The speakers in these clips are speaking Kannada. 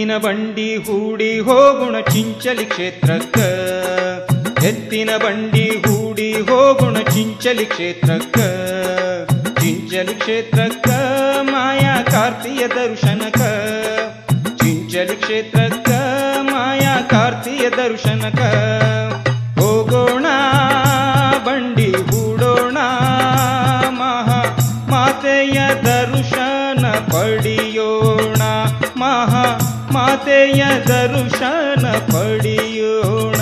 ಎತ್ತಿನ ಬಂಡಿ ಹೂಡಿ ಹೋಗುಣ ಚಿಂಚಲಿ ಕ್ಷೇತ್ರಕ್ಕ ಎತ್ತಿನ ಬಂಡಿ ಹೂಡಿ ಹೋಗುಣ ಚಿಂಚಲಿ ಕ್ಷೇತ್ರಕ್ಕ ಚಿಂಚಲಿ ಕ್ಷೇತ್ರಕ್ಕ ಮಾಯಾ ಕಾರ್ತಿಯ ದರ್ಶನಕ ಚಿಂಚಲಿ ಕ್ಷೇತ್ರಕ್ಕ ಮಾಯಾ ಕಾರ್ತಿಯ ದರ್ಶನಕ ಹೋಗೋಣ ಬಂಡಿ ಹೂಡೋಣ ಮಹಾ ಮಾತೆಯ ದರ್ಶನ ಪಡೆಯೋಣ ಮಹಾ ಮಾತೆಯ ದರ್ಶನ ಪಡೆಯೋಣ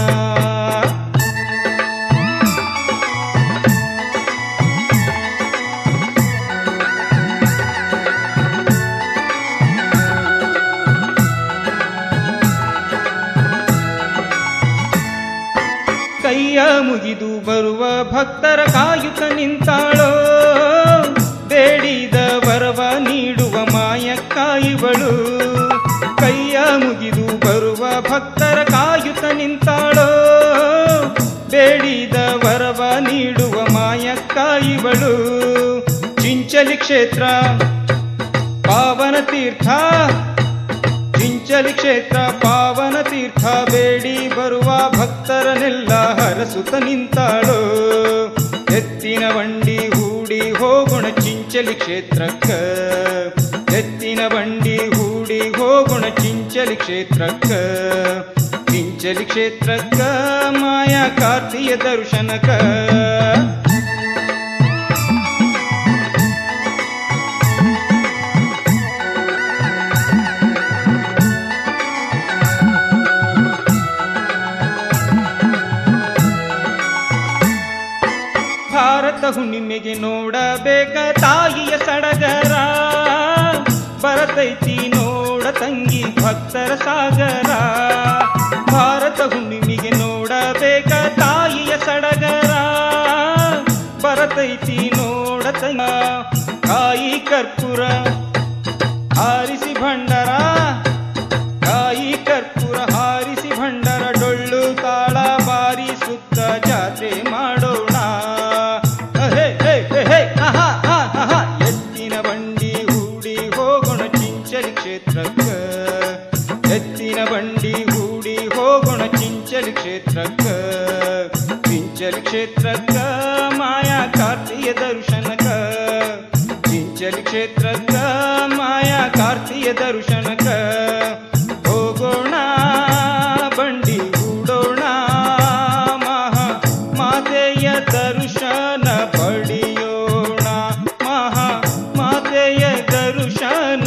ಕೈಯ ಮುಗಿದು ಬರುವ ಭಕ್ತರ ಕಾಯುತ್ತ ನಿಂತಾಳೋ ಬೇಡಿದ ವರವ ನೀಡುವ ಮಾಯಕ್ಕಾಯಿವಳು ಕೈಯ ಮುಗಿದು ಬರುವ ಭಕ್ತರ ಕಾಯುತ್ತ ನಿಂತಾಳೋ ಬೇಡಿದ ವರವ ನೀಡುವ ಮಾಯಕ್ಕಾಯಿವಳು ಚಿಂಚಲಿ ಕ್ಷೇತ್ರ ಪಾವನ ತೀರ್ಥ ಚಿಂಚಲಿ ಕ್ಷೇತ್ರ ಪಾವನ ತೀರ್ಥ ಬೇಡಿ ಬರುವ ಭಕ್ತರನ್ನೆಲ್ಲ ಹರಸುತ್ತ ನಿಂತಾಳು ಎತ್ತಿನ ಬಂಡಿ ಹೂಡಿ ಹೋಗೋಣ ಚಿಂಚಲಿ ಕ್ಷೇತ್ರಕ್ಕ ಎತ್ತಿನ ಬಂಡಿ ಹೂಡಿ ಹೋಗೋಣ ಚಿಂಚಲಿ ಕ್ಷೇತ್ರಕ್ಕ ಚಿಂಚಲಿ ಕ್ಷೇತ್ರಕ್ಕ ಮಾಯಾ ಕಾರ್ತಿಯ ದರ್ಶನಕ ಭಾರತ ಹುಣ್ಣಿಮೆಗೆ ನೋಡಬೇಕ ತಾಯಿಯ ಸಡಗರ ಬರತೈತಿ ನೋಡ ತಂಗಿ ಭಕ್ತರ ಸಾಗರ ಭಾರತ ಹುಣ್ಣಿಮೆಗೆ ನೋಡಬೇಕ ತಾಯಿಯ ಸಡಗರ ಬರತೈತಿ ನೋಡ ತಂಗ ಕಾಯಿ ಕರ್ಪೂರ ಹಾರಿಸಿ ಭಂಡರ ಕಾಯಿ ಕರ್ಪೂರ ಹಾರಿಸಿ ಭಂಡರ ಡೊಳ್ಳು ತಾಳ ಬಾರಿ ಸುತ್ತ ಜಾತ್ರೆ ಮಾಡೋಣ ಹೇ, ಹೇ, ಹೇ, ಹೇ, ಆಹಾ, ಆಹಾ, ಆಹಾ. ಎತ್ತಿನ ಬಂಡಿ ಹೂಡಿ ಹೋಗೋಣ ಚಿಂಚಲಿ ಕ್ಷೇತ್ರಕ್ಕ ಎತ್ತಿನ ಬಂಡಿ ಹೂಡಿ ಹೋಗೋಣ ಚಿಂಚಲಿ ಕ್ಷೇತ್ರಕ್ಕ ಚಿಂಚಲಿ ಕ್ಷೇತ್ರಕ್ಕ ಮಾಯಾ ಕಾರ್ತಿಯ ದರ್ಶನಕ ಚಿಂಚಲಿ ಕ್ಷೇತ್ರಕ್ಕ ಮಾಯಾ ಕಾರ್ತಿಯ ದರ್ಶನಕ ಹೋಗೋಣ ಬಂಡಿ ಹೂಡೋಣ ಮಹಾ ಮಾತೆಯ ದರ್ಶನ ಪಡೆಯೋಣ ಮಹಾ ಮಾತೆಯ ದರ್ಶನ